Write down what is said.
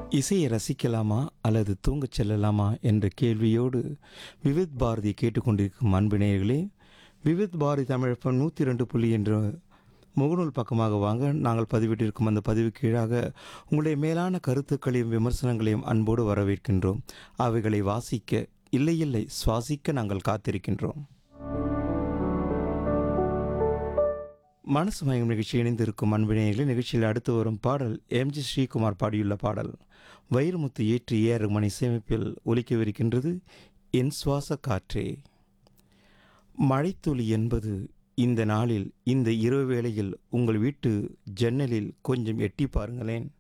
இசையை ரசிக்கலாமா அல்லது தூங்கச் செல்லலாமா என்ற கேள்வியோடு விவித் பாரதி கேட்டுக்கொண்டிருக்கும் அன்பு நேயர்களே விவித் பாரதி தமிழப்பம் நூற்றி ரெண்டு புள்ளி என்ற முகநூல் பக்கமாக வாங்க நாங்கள் பதிவிட்டிருக்கும் அந்த பதிவு கீழாக உங்களுடைய மேலான கருத்துக்களையும் விமர்சனங்களையும் அன்போடு வரவேற்கின்றோம் அவைகளை வாசிக்க இல்லை இல்லை சுவாசிக்க நாங்கள் காத்திருக்கின்றோம் மனசு மயங்கும் நிகழ்ச்சி இணைந்திருக்கும் அன்பினேயர்களே நிகழ்ச்சியில் அடுத்து வரும் பாடல் எம்ஜி ஸ்ரீகுமார் பாடியுள்ள பாடல் வைரமுத்து ஏற்றி ஏறு மணி சேமிப்பில் ஒலிக்கவிருக்கின்றது என் சுவாச காற்றே மழைத்துளி என்பது இந்த நாளில் இந்த இரவு வேளையில் உங்கள் வீட்டு ஜன்னலில் கொஞ்சம் எட்டி பாருங்களேன்